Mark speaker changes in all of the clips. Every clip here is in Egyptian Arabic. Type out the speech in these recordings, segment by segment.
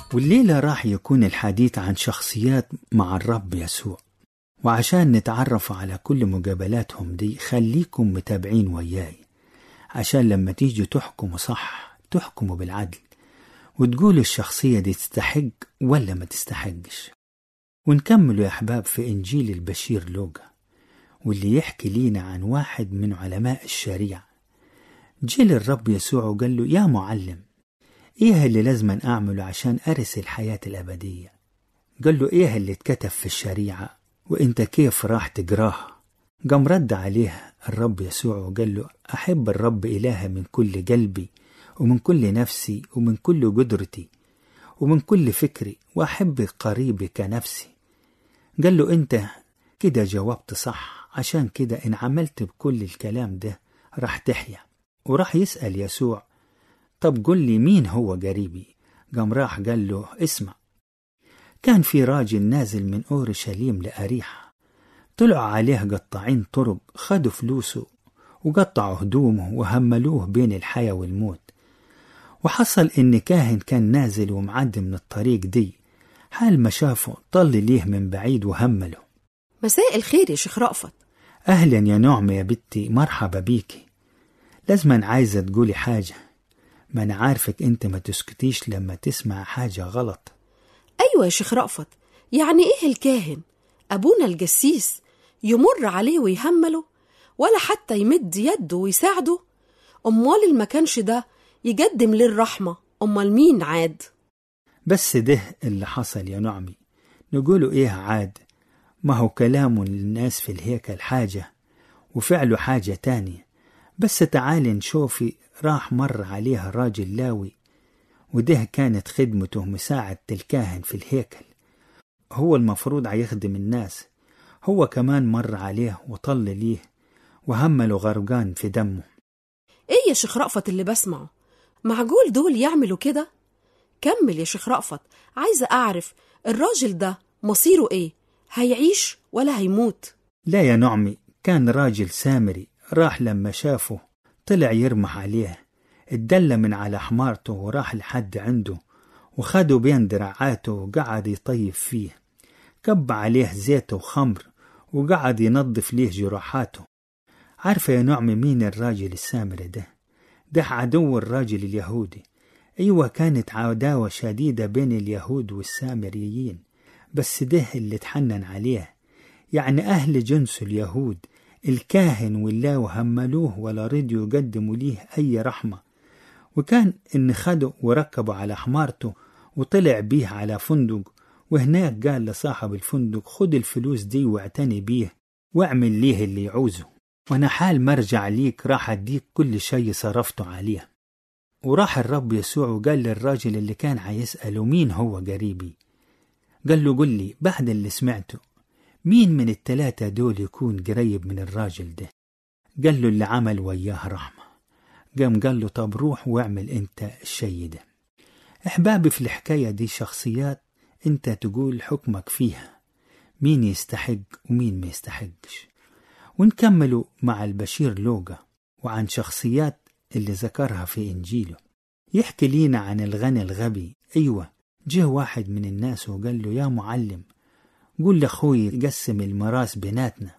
Speaker 1: والليلة راح يكون الحديث عن شخصيات مع الرب يسوع وعشان نتعرف على كل مقابلاتهم دي خليكم متابعين وياي عشان لما تيجي تحكموا صح تحكموا بالعدل وتقولوا الشخصية دي تستحق ولا ما تستحقش ونكملوا يا أحباب في إنجيل البشير لوقا واللي يحكي لينا عن واحد من علماء الشريعة جيل الرب يسوع وقال له يا معلم ايه اللي لازم اعمله عشان ارث الحياة الابدية قال له ايه اللي اتكتب في الشريعة وانت كيف راح تقراها قام رد عليه الرب يسوع وقال له احب الرب الهي من كل قلبي ومن كل نفسي ومن كل قدرتي ومن كل فكري واحب قريبي كنفسي قال له انت كده جاوبت صح عشان كده ان عملت بكل الكلام ده راح تحيا وراح يسأل يسوع طب قل لي مين هو قريبي قام راح قال له اسمع كان في راجل نازل من أورشليم لأريحة طلعوا عليه قطاعين طرق خدوا فلوسه وقطعوا هدومه وهملوه بين الحياة والموت وحصل إن كاهن كان نازل ومعدي من الطريق دي حال ما شافه طل ليه من بعيد وهمله
Speaker 2: مساء الخير يا شيخ رأفت
Speaker 1: أهلا يا نعمة يا بنتي مرحبا بيكي لازما عايزة تقولي حاجة ما أنا عارفك أنت ما تسكتيش لما تسمع حاجة غلط
Speaker 2: أيوة يا شيخ رأفت يعني إيه الكاهن أبونا الجسيس يمر عليه ويهمله ولا حتى يمد يده ويساعده أمال ما كانش ده يقدم ليه الرحمة أمال مين عاد
Speaker 1: بس ده اللي حصل يا نعمي نقوله إيه عاد ما هو كلامه للناس في الهيكل حاجة وفعله حاجة تانية بس تعالي نشوفي راح مر عليها راجل لاوي وده كانت خدمته مساعدة الكاهن في الهيكل هو المفروض هيخدم الناس هو كمان مر عليه وطل ليه وهمله غرقان في دمه
Speaker 2: إيه يا شيخ رأفت اللي بسمعه معقول دول يعملوا كده كمل يا شيخ رأفت عايزة أعرف الراجل ده مصيره إيه هيعيش ولا هيموت
Speaker 1: لا يا نعمي كان راجل سامري راح لما شافه طلع يرمح عليه اتدلى من على حمارته وراح لحد عنده وخده بين دراعاته وقعد يطيب فيه كب عليه زيت وخمر وقعد ينظف ليه جراحاته عارفة يا نعمة مين الراجل السامري ده ده عدو الراجل اليهودي أيوة كانت عداوة شديدة بين اليهود والسامريين بس ده اللي اتحنن عليه يعني أهل جنس اليهود الكاهن واللاو هملوه ولا رضيوا يقدموا ليه أي رحمة وكان إن خده وركبوا على حمارته وطلع بيه على فندق وهناك قال لصاحب الفندق خد الفلوس دي واعتني بيه واعمل ليه اللي يعوزه وانا حال مرجع ليك راح اديك كل شيء صرفته عليه وراح الرب يسوع وقال للراجل اللي كان هيسأله مين هو قريبي قال له قل لي بعد اللي سمعته مين من التلاتة دول يكون قريب من الراجل ده قال له اللي عمل وياه رحمة قام قال له طب روح واعمل انت الشيء ده احبابي في الحكاية دي شخصيات انت تقول حكمك فيها مين يستحق ومين ما يستحقش ونكملوا مع البشير لوقا وعن شخصيات اللي ذكرها في إنجيله يحكي لينا عن الغني الغبي أيوة جه واحد من الناس وقال له يا معلم قول لأخوي يقسم الميراث بيناتنا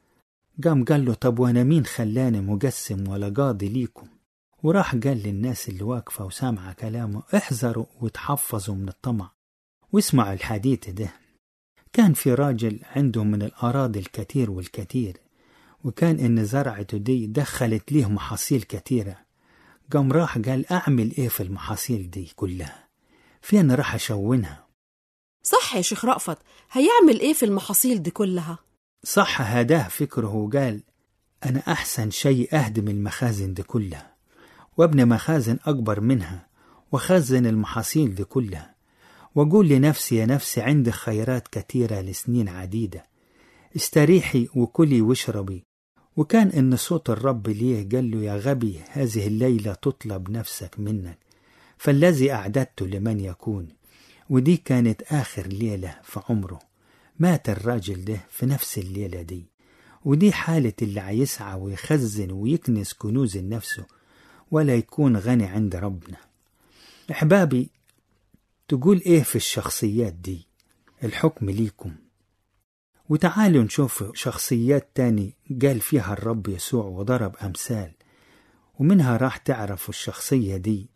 Speaker 1: قام قال له طب وانا مين خلاني مقسم ولا قاضي ليكم وراح قال للناس اللي واقفة وسامعة كلامه احذروا وتحفظوا من الطمع واسمعوا الحديث ده كان في راجل عنده من الأراضي الكثير والكثير وكان إن زرعته دي دخلت ليه محاصيل كثيرة قام راح قال أعمل إيه في المحاصيل دي كلها فين راح أشونها
Speaker 2: صح يا شيخ رأفت هيعمل إيه في المحاصيل دي كلها
Speaker 1: صح هداه فكره وقال أنا أحسن شيء أهدم المخازن دي كلها وابني مخازن أكبر منها وخزن المحاصيل دي كلها وأقول لنفسي يا نفسي عندي خيرات كثيرة لسنين عديدة استريحي وكلي واشربي وكان إن صوت الرب ليه قال له يا غبي هذه الليلة تطلب نفسك منك فالذي أعددته لمن يكون ودي كانت آخر ليلة في عمره مات الراجل ده في نفس الليلة دي ودي حالة اللي عيسعى ويخزن ويكنس كنوز لنفسه ولا يكون غني عند ربنا أحبابي تقول إيه في الشخصيات دي الحكم ليكم وتعالوا نشوف شخصيات تاني قال فيها الرب يسوع وضرب أمثال ومنها راح تعرفوا الشخصية دي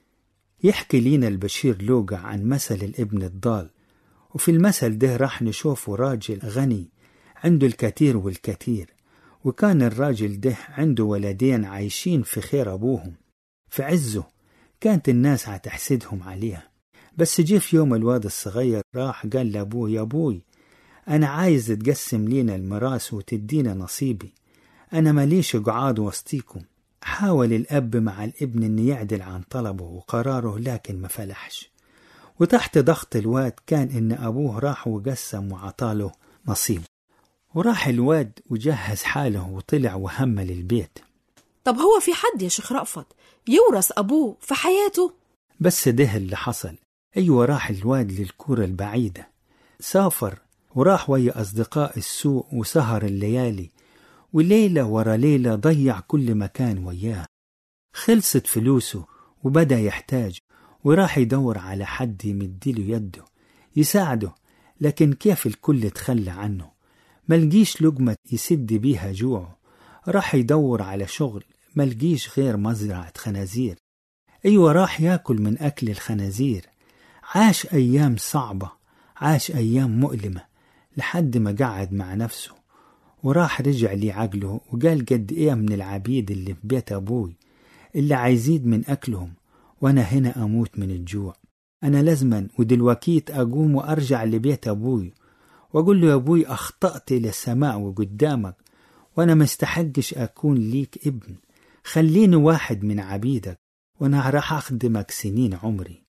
Speaker 1: يحكي لينا البشير لوقا عن مثل الابن الضال وفي المثل ده راح نشوفه راجل غني عنده الكثير والكثير وكان الراجل ده عنده ولدين عايشين في خير أبوهم في عزه كانت الناس هتحسدهم عليها بس جه في يوم الواد الصغير راح قال لأبوه يا أبوي أنا عايز تقسم لينا المراس وتدينا نصيبي أنا ماليش قعاد وسطيكم حاول الأب مع الابن أن يعدل عن طلبه وقراره لكن ما فلحش وتحت ضغط الواد كان إن أبوه راح وقسم وعطاله نصيبه وراح الواد وجهز حاله وطلع وهمل البيت
Speaker 2: طب هو في حد يا شيخ رأفت يورث أبوه في حياته
Speaker 1: بس ده اللي حصل أيوة راح الواد للكورة البعيدة سافر وراح ويا أصدقاء السوق وسهر الليالي وليلة ورا ليلة ضيع كل مكان وياه خلصت فلوسه وبدأ يحتاج وراح يدور على حد يمديله يده يساعده لكن كيف الكل تخلى عنه ملقيش لقمة يسد بيها جوعه راح يدور على شغل ملقيش غير مزرعة خنازير أيوة راح ياكل من أكل الخنازير عاش أيام صعبة عاش أيام مؤلمة لحد ما قعد مع نفسه وراح رجع لي عقله وقال قد إيه من العبيد اللي في بيت أبوي اللي عايزيد من أكلهم وأنا هنا أموت من الجوع أنا لازما ودلوكيت أقوم وأرجع لبيت أبوي وأقول له يا أبوي أخطأت إلى السماء وقدامك وأنا مستحقش أكون ليك ابن خليني واحد من عبيدك وأنا راح أخدمك سنين عمري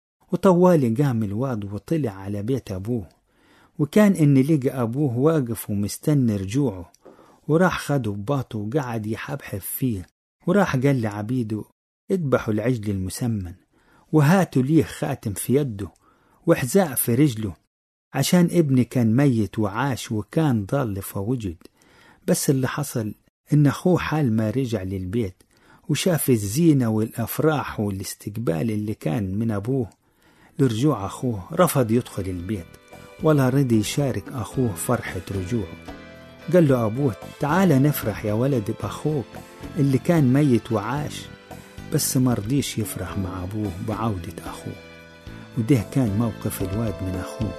Speaker 1: وطوالي قام الواد وطلع على بيت أبوه وكان إن لقى أبوه واقف ومستني رجوعه وراح خده بباطه وقعد يحبحب فيه وراح قال لعبيده اذبحوا العجل المسمن وهاتوا ليه خاتم في يده وحذاء في رجله عشان ابني كان ميت وعاش وكان ضال فوجد بس اللي حصل إن أخوه حال ما رجع للبيت وشاف الزينة والأفراح والاستقبال اللي كان من أبوه لرجوع أخوه رفض يدخل البيت ولا رضي يشارك أخوه فرحة رجوعه قال له أبوه تعال نفرح يا ولد بأخوك اللي كان ميت وعاش بس مرضيش يفرح مع أبوه بعودة أخوه وده كان موقف الواد من أخوه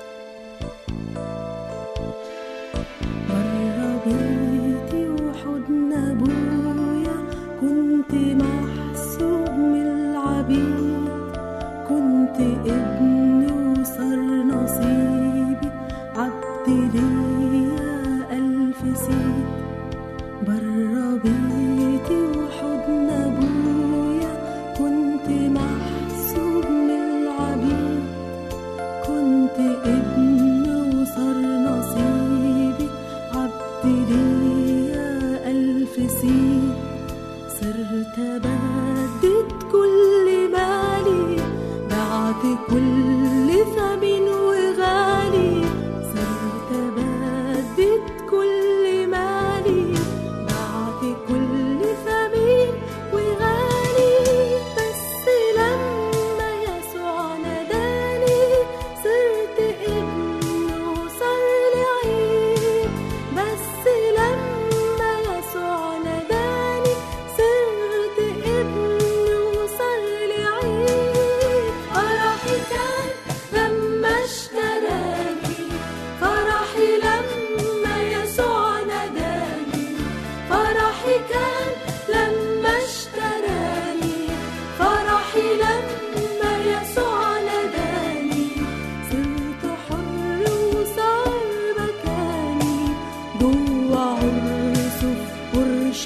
Speaker 3: بره بيتي وحضن ابويا كنت محسوب من العبيد كنت ابن وصار نصيبي عبد ليا الف سيد بره بيتي وحضن ابويا كنت محسوب من العبيد كنت ابن وصار نصيبي عبد ليا ألف سيد صرت بدد كل مالي بعت كل ثمين وغالي صرت بدد كل مالي بعت كل ثمين وغالي بس لما يسوع ناداني صرت ابن وصار لي عيد بس لما يسوع ناداني صرت ابن وصار لي عيد فرحي كان لما اشتراني فرحي لما يسوع ناداني فرحي كان لما اشتراني فرحي لما يسوع ناداني صرت حر وصار مكاني جوا عرسه في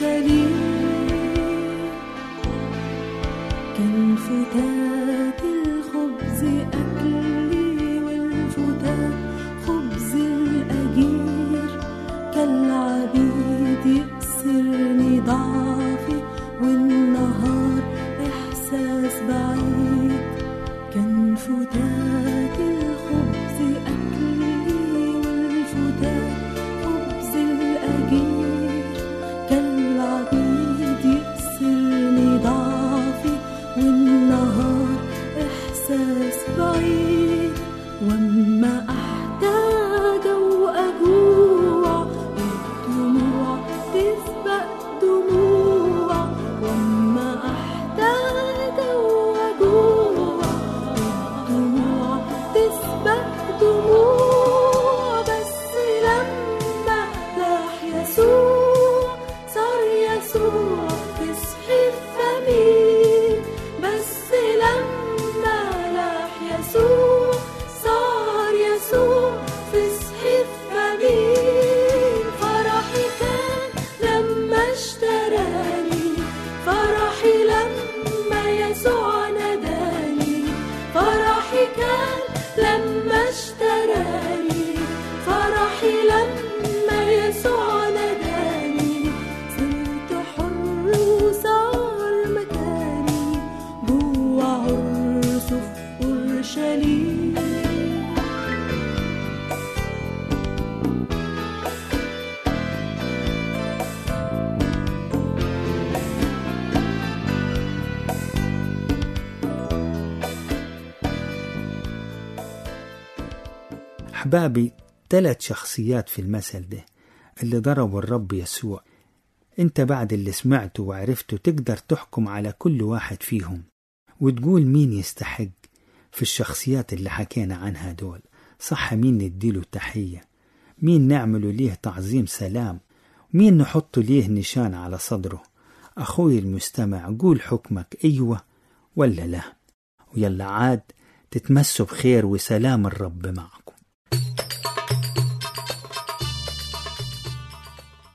Speaker 3: اورشليم كان فتات الخبز أكلي والفتات خبز الأجير كالعبيد يكسرني ضعفي والنهار إحساس بعيد كان فتات الخبز أكلي والفتات خبز الأجير كالعبيد يكسرني ضعفي والنهار إحساس بعيد بعيد واما احتاج واجوع الدموع تسبق دموع واما احتاج واجوع الدموع تسبق دموع بس لما راح يسوع صار يسوع تصحي الثمين بس لما راح يسوع صار يسوع تصحي الثمين فرحي كان لما اشتراني فرحي لما يسوع نداني فرحي كان لما اشتراني فرحي لما يسوع نداني صرت حر وصار مكاني جوا عرسه في اورشليم
Speaker 1: أحبابي ثلاث شخصيات في المثل ده اللي ضربوا الرب يسوع انت بعد اللي سمعته وعرفته تقدر تحكم على كل واحد فيهم وتقول مين يستحق في الشخصيات اللي حكينا عنها دول صح مين نديله تحية مين نعمله ليه تعظيم سلام مين نحط ليه نشان على صدره أخوي المستمع قول حكمك أيوة ولا لا ويلا عاد تتمسوا بخير وسلام الرب معكم